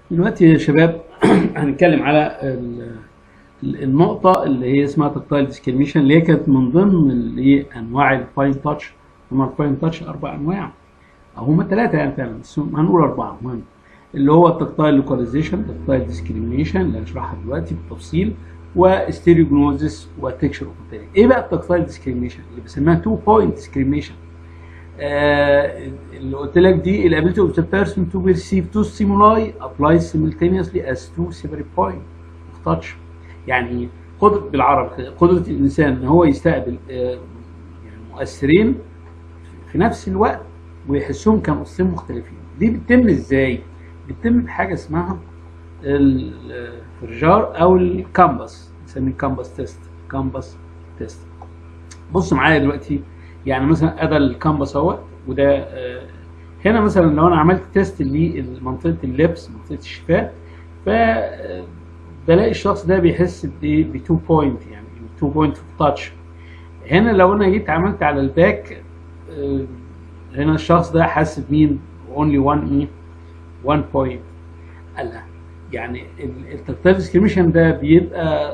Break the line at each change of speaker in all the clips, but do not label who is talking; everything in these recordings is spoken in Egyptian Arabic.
دلوقتي يا شباب هنتكلم على ال- ال- النقطة اللي هي اسمها تكتايل ديسكريميشن اللي هي كانت من ضمن اللي هي أنواع الفاين تاتش هما الفاين تاتش أربع أنواع أو هما ثلاثة يعني فعلا بس هم- هنقول أربعة مهم اللي هو التكتايل لوكاليزيشن تكتايل ديسكريميشن اللي هنشرحها دلوقتي بالتفصيل وستيريوجنوزيس وتكشر اوف ايه بقى التكتايل ديسكريميشن اللي بسميها تو بوينت ديسكريميشن آه، اللي قلت لك دي الability of the person to perceive two stimuli applies simultaneously as two separate points of touch يعني قدرة بالعربي قدرة الإنسان إن هو يستقبل آه، يعني مؤثرين في نفس الوقت ويحسهم كنقطتين مختلفين دي بتتم إزاي؟ بتتم بحاجة اسمها الفرجار أو الكامبس نسميه كامبس تيست كامبس تيست بص معايا دلوقتي يعني مثلا ادى الكامبس اهوت وده آه، هنا مثلا لو انا عملت تيست لمنطقه اللبس منطقه الشفاه ف آه، بلاقي الشخص ده بيحس بايه بتو بوينت يعني تو بوينت تاتش هنا لو انا جيت عملت على الباك آه، هنا الشخص ده حاسس بمين اونلي 1 ايه 1 بوينت لا يعني التكتايل ديسكريميشن ده بيبقى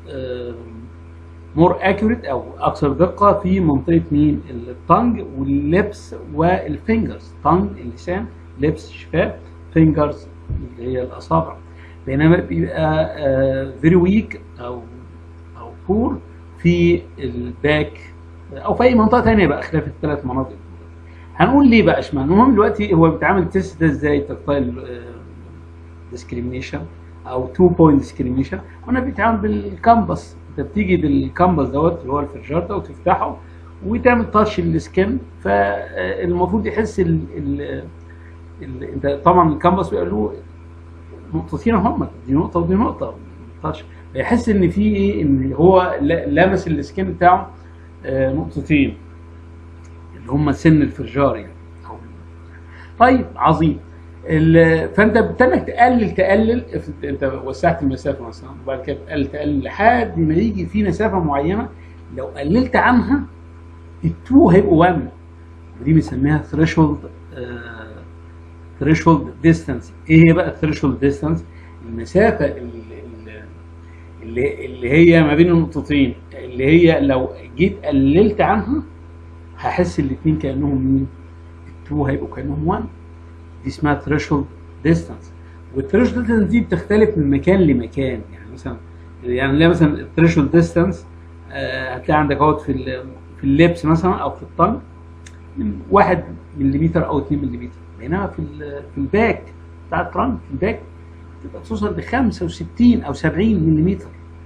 مور اكيوريت او اكثر دقه في منطقه مين التانج واللبس والفينجرز تانج اللسان لبس شفاه فينجرز اللي هي الاصابع بينما بيبقى فيري ويك او او بور في الباك او في اي منطقه ثانيه بقى خلاف الثلاث مناطق دول. هنقول ليه بقى اشمعنى المهم دلوقتي هو بيتعمل التست ده ازاي تكتايل ديسكريميشن او تو بوينت ديسكريميشن وانا بيتعمل بالكامبس انت بتيجي بالكامبس دوت اللي هو الفرجار ده وتفتحه وتعمل تاتش للسكن فالمفروض يحس ال ال ال انت طبعا الكامبس بيقول له نقطتين هم دي نقطه ودي نقطه تاتش فيحس ان في ايه ان هو ل- لامس السكن بتاعه آه، نقطتين اللي هم سن الفرجار يعني أو- طيب عظيم ال- فانت بتنك تقلل تقلل افرض انت وسعت المسافه مثلا وبعد كده تقلل تقلل لحد ما يجي في مسافه معينه لو قللت عنها التو هيبقوا 1 ودي بنسميها ثريشولد ثريشولد ديستانس ايه هي بقى الثريشولد ديستانس المسافه اللي, اللي اللي هي ما بين النقطتين اللي هي لو جيت قللت عنها هحس الاثنين كانهم مين التو هيبقوا كانهم 1 دي اسمها ثريشولد ديستانس والثريشولد ديستانس دي بتختلف من مكان لمكان يعني مثلا يعني لا مثلا الثريشولد ديستانس هتلاقي عندك اهوت في ال- في اللبس مثلا او في الطن من 1 ملم او 2 ملم بينما في ال- في الباك بتاع الترنك في الباك تبقى توصل ل 65 او 70 ملم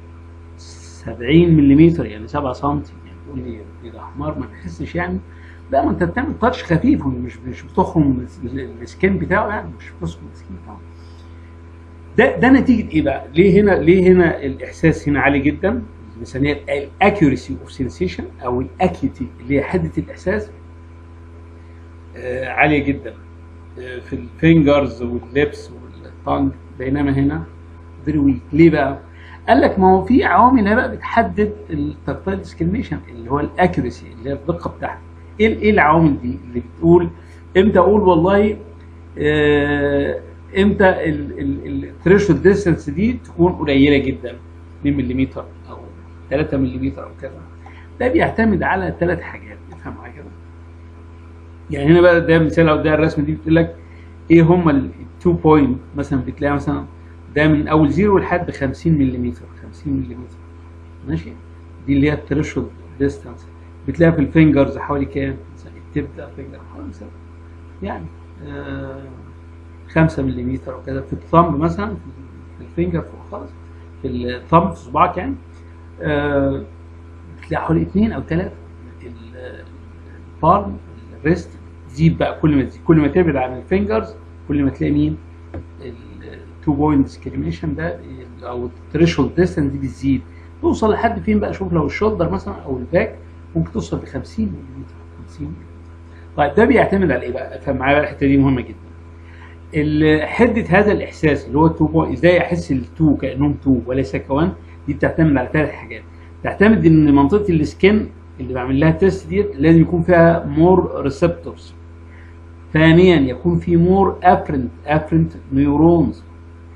70 ملم يعني 7 سم يعني تقول لي إيه ده حمار ما تحسش يعني لا ما انت بتعمل تاتش خفيف مش مش بتخرم ال- السكين بتاعه يعني مش بتخرم السكين بتاعه ده ده نتيجه ايه بقى؟ ليه هنا ليه هنا الاحساس هنا عالي جدا؟ بنسميها الاكيورسي اوف سensation او الاكيوتي اللي هي حده الاحساس آه عاليه جدا آه في الفينجرز واللبس والتانج بينما هنا فيري ويك ليه بقى؟ قال لك ما هو في عوامل هنا بقى بتحدد التكتايل ديسكريميشن اللي هو الاكيورسي اللي هي الدقه بتاعته ايه ايه العوامل دي اللي بتقول امتى اقول والله آه، امتى الثريشولد ديستانس دي تكون قليله جدا 2 ملم او 3 ملم او كذا ده بيعتمد على ثلاث حاجات افهم معايا كده يعني هنا بقى ده مثال او ده الرسمه دي بتقول لك ايه هم التو بوينت مثلا بتلاقي مثلا ده من اول زيرو لحد 50 ملم 50 ملم ماشي دي اللي هي الثريشولد ديستانس بتلاقيها في الفينجرز حوالي كام؟ مثلا التيب ده فينجر حوالي مثلا يعني آه 5 ملم او كده في الثumb مثلا في الفينجر فوق خالص في الثumb في صباعك يعني آه بتلاقي حوالي اثنين او ثلاثه البالم الريست تزيد بقى كل ما تزيد كل ما تبعد عن الفينجرز كل ما تلاقي مين التو بوينت ديسكريميشن ده او الثريشولد ديستانس دي بتزيد توصل لحد فين بقى شوف لو الشولدر مثلا او الباك ممكن توصل ل 50 ملم 50 ملم طيب ده بيعتمد على ايه بقى؟ فمعايا بقى الحته دي مهمه جدا. ال- حده هذا الاحساس اللي هو التو بوينت ازاي احس التو كانهم تو وليس كوان دي بتعتمد على ثلاث حاجات. تعتمد ان منطقه السكن اللي بعمل لها تيست ديت لازم يكون فيها مور ريسبتورز ثانيا يكون في مور افرنت افرنت نيورونز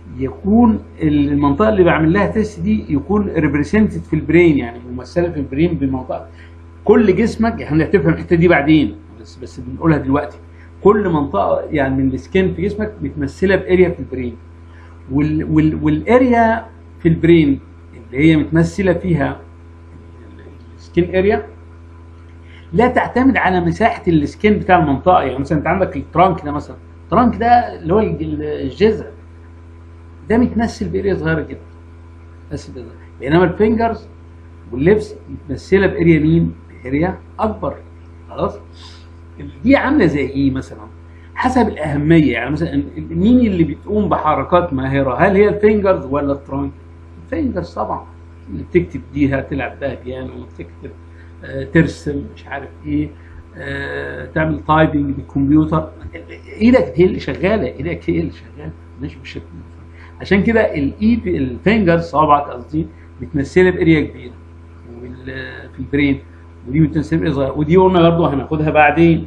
يكون المنطقه اللي بعمل لها تيست دي يكون ريبريزنتد في البرين يعني ممثله في البرين بمنطقه كل جسمك احنا هتفهم الحته دي بعدين بس بس بنقولها دلوقتي كل منطقه يعني من السكين في جسمك متمثله باريا في البرين وال وال والاريا في البرين اللي هي متمثله فيها السكين اريا لا تعتمد على مساحه السكين بتاع المنطقه يعني مثلا انت عندك الترانك ده مثلا الترانك ده اللي هو الجذع ده متمثل باريا صغيره جدا بس ده بينما الفينجرز واللبس متمثله باريا مين؟ باريا اكبر خلاص دي عامله زي ايه مثلا؟ حسب الاهميه يعني مثلا مين اللي بتقوم بحركات ماهره؟ هل هي الفينجرز ولا الترانك؟ الفينجرز طبعا اللي بتكتب بيها تلعب بها بيانو تكتب آه ترسم مش عارف ايه آه تعمل تايبنج بالكمبيوتر ايدك هي اللي شغاله ايدك هي اللي شغاله مش مش عشان كده الايد الفينجرز صوابعك قصدي متمثله باريا كبيره في البرين ودي متمثله باريا صغيره ودي قلنا برضه هناخدها بعدين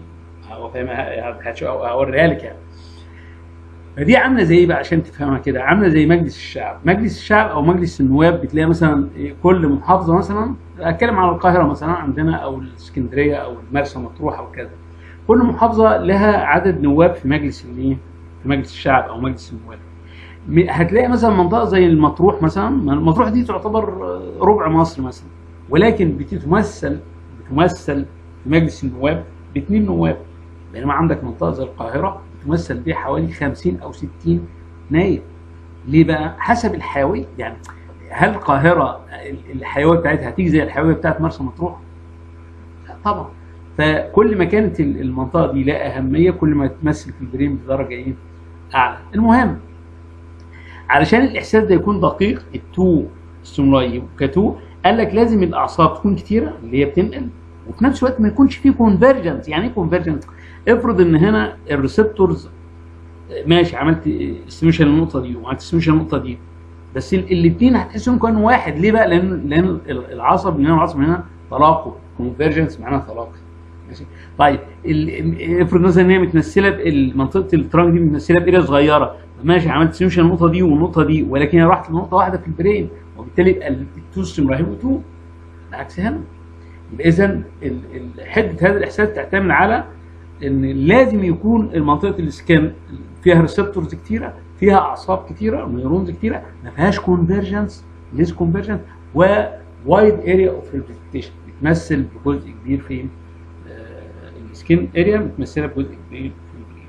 هوريها لك يعني فدي عامله زي ايه بقى عشان تفهمها كده عامله زي مجلس الشعب مجلس الشعب او مجلس النواب بتلاقي مثلا كل محافظه مثلا اتكلم على القاهره مثلا عندنا او الاسكندريه او مرسى مطروح او كذا كل محافظه لها عدد نواب في مجلس الايه في مجلس الشعب او مجلس النواب هتلاقي مثلا منطقه زي المطروح مثلا المطروح دي تعتبر ربع مصر مثلا ولكن بتتمثل بتمثل في مجلس النواب باثنين نواب بينما عندك منطقه زي القاهره بتمثل بيها حوالي 50 او 60 نايب ليه بقى؟ حسب الحيويه يعني هل القاهره الحيويه بتاعتها هتيجي زي الحيويه بتاعت مرسى مطروح؟ لا طبعا فكل ما كانت المنطقه دي لها اهميه كل ما تمثل في البرين بدرجه ايه؟ اعلى المهم علشان الاحساس ده يكون دقيق التو ستيمولاي كتو قال لك لازم الاعصاب تكون كتيره اللي هي بتنقل وفي نفس الوقت ما يكونش فيه كونفرجنس يعني ايه كونفرجنس افرض ان هنا الريسبتورز ماشي عملت استيميشن النقطه دي وعملت استيميشن النقطه دي بس الاثنين هتحسهم كانوا واحد ليه بقى لان لان العصب من هنا والعصب من هنا تلاقوا كونفرجنس معناها تلاقي ماشي طيب افرض مثلا ان هي متمثله منطقه الترانك دي متمثله باريا صغيره ماشي عملت استيميشن النقطه دي والنقطه دي ولكن هي راحت لنقطه واحده في البرين وبالتالي يبقى التو ستيم رايحين تو العكس هنا يبقى اذا حده هذا الاحساس تعتمد على ان لازم يكون المنطقه الاسكان فيها ريسبتورز كتيره فيها اعصاب كتيره نيورونز كتيره ما فيهاش كونفرجنس ليس كونفرجنس ووايد اريا اوف ريبريزنتيشن بتمثل بجزء كبير في السكين اريا متمثله بجزء كبير في البرين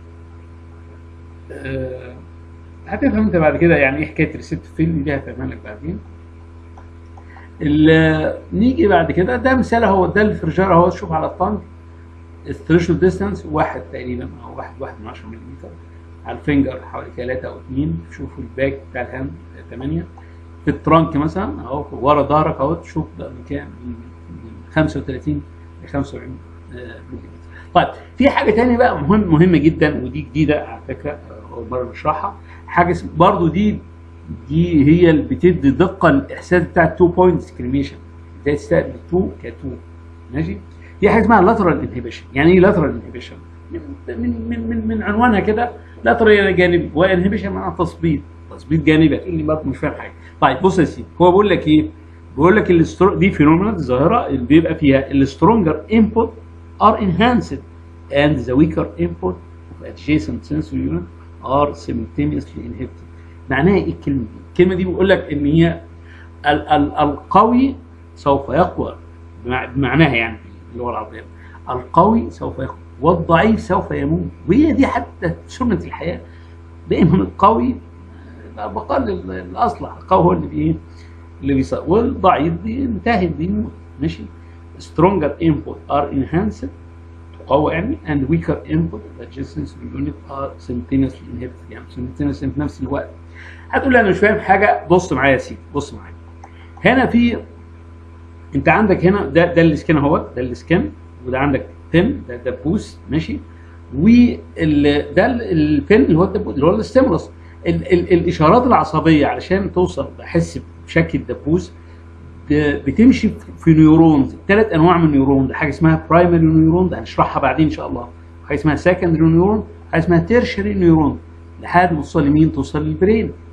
أه هتفهم انت بعد كده يعني ايه حكايه ريسبت فيلم دي هفهمها لك بعدين نيجي بعد كده ده مثال اهو ده الفرجار اهو شوف على الطنج الثريشولد ديستانس واحد تقريبا او واحد واحد من 10 ملم على الفنجر حوالي 3 او 2 شوفوا الباك بتاع الهاند 8 في الترانك مثلا اهو ورا ظهرك اهو تشوف بقى من كام من 35 ل 45 ملم طيب في حاجه ثانيه بقى مهم مهمه جدا ودي جديده على فكره اول مره نشرحها حاجه برضو دي دي هي اللي بتدي دقه الاحساس بتاع التو بوينت ديسكريميشن ازاي تستقبل 2 ك 2 ماشي دي حاجه اسمها لاترال انهبيشن يعني ايه لاترال انهبيشن من من من من عنوانها كده لاترال جانبي وانهبيشن معناها تثبيط تثبيط جانبي هتقول لي برضه مش فاهم حاجه طيب بص يا سيدي هو بيقول لك ايه بيقول لك الاسترو... دي فينومينا ظاهره اللي بيبقى فيها السترونجر انبوت ار انهانسد and the weaker input of adjacent sensory unit are simultaneously inhibited معناها ايه الكلمه دي؟ الكلمه دي بيقول لك ان هي ال ال القوي سوف يقوى بمعناها يعني باللغه العربيه القوي سوف يقوى والضعيف سوف يموت وهي دي حتى سنه الحياه دائما القوي بقل الاصلح القوي هو اللي بي اللي بيصير والضعيف بينتهي بيموت ماشي stronger input are enhanced تقوى يعني and weaker input adjacent unit are simultaneously inhibited يعني simultaneously في نفس الوقت هتقول لي انا مش فاهم حاجه بص معايا يا سيدي بص معايا هنا في انت عندك هنا ده ده الاسكان اهو ده الاسكان وده عندك بن ده دبوس ماشي وال ده البن اللي هو الدبوس اللي هو الاستيمولس ال ال الاشارات العصبيه علشان توصل بحس بشكل الدبوس بتمشي في نيورونز ثلاث انواع من النيورون حاجه اسمها برايمري نيورون هنشرحها بعدين ان شاء الله حاجه اسمها سكندري نيورون حاجه اسمها تيرشري نيورون لحد ما توصل لمين توصل للبرين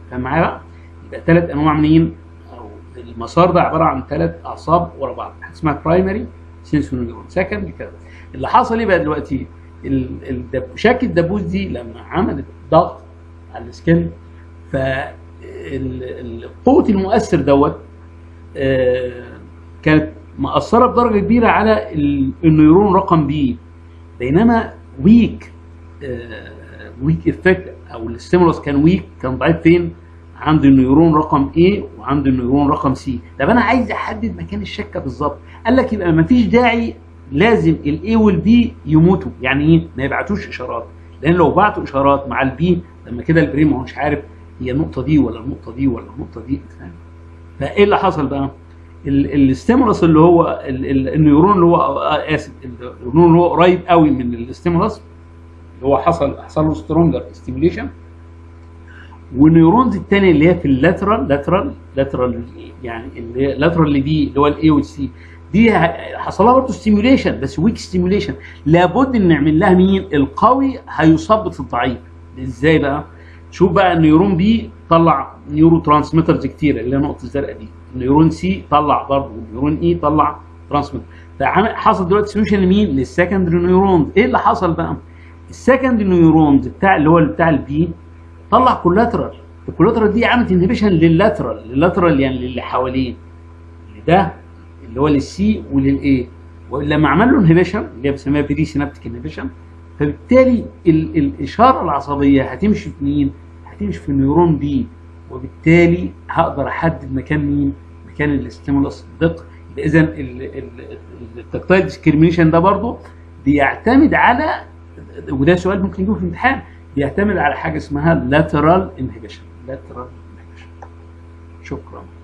فاهم معايا بقى؟ يبقى ثلاث انواع منين؟ او المسار ده عباره عن ثلاث اعصاب ورا بعض حاجه اسمها برايمري سنسوري نيورون سكند كده اللي حصل ايه بقى دلوقتي؟ ال- الدب... شكل الدبوس دي لما عملت ضغط على السكن ف ال- ال- قوه المؤثر دوت آه، كانت مأثرة بدرجة كبيرة على ال- النيورون رقم بي بينما ويك ويك افكت او الستيمولس كان ويك كان ضعيف فين؟ عند النيورون رقم A وعند النيورون رقم C طب انا عايز احدد مكان الشكه بالظبط قال لك يبقى مفيش داعي لازم الاي والبي يموتوا يعني ايه ما يبعتوش اشارات لان لو بعتوا اشارات مع البي لما كده البريم ما هوش عارف هي النقطه دي ولا النقطه دي ولا النقطه دي فاهم فايه اللي حصل بقى؟ الستيمولس اللي هو ال- ال- النيورون اللي هو آه، اسف النيورون اللي هو قريب قوي من الستيمولس اللي هو حصل حصل له سترونجر ستيميوليشن والنيورونز الثانيه اللي هي في اللاترال لاترال لاترال يعني اللي هي لاترال اللي دي اللي هو الاي والسي دي ه- حصل لها برضه ستيميوليشن بس ويك ستيميوليشن لابد ان نعمل لها مين القوي هيثبط الضعيف ازاي بقى شوف بقى النيورون بي طلع نيورو ترانسميترز كتير اللي هي النقطه الزرقاء دي النيورون سي طلع برضه النيورون اي طلع ترانسميتر فعمل حصل دلوقتي سوليوشن لمين للسكندري نيورون ايه اللي حصل بقى السكندري نيورونز بتاع اللي هو بتاع البي طلع كولاترال الكولاترال دي عملت انهبيشن لللاترال لللاترال يعني اللي حواليه اللي ده اللي هو للسي وللاي ولما عمل له انهبيشن اللي هي بنسميها بري سينابتيك انهبيشن فبالتالي ال- الاشاره العصبيه هتمشي في مين؟ هتمشي في النيورون بي وبالتالي هقدر احدد مكان مين؟ مكان الاستيمولس بدقه اذا التكتايل ديسكريميشن ده برضه بيعتمد على وده سؤال ممكن يجيبه في الامتحان بيعتمد على حاجه اسمها lateral inhibition lateral inhibition شكرا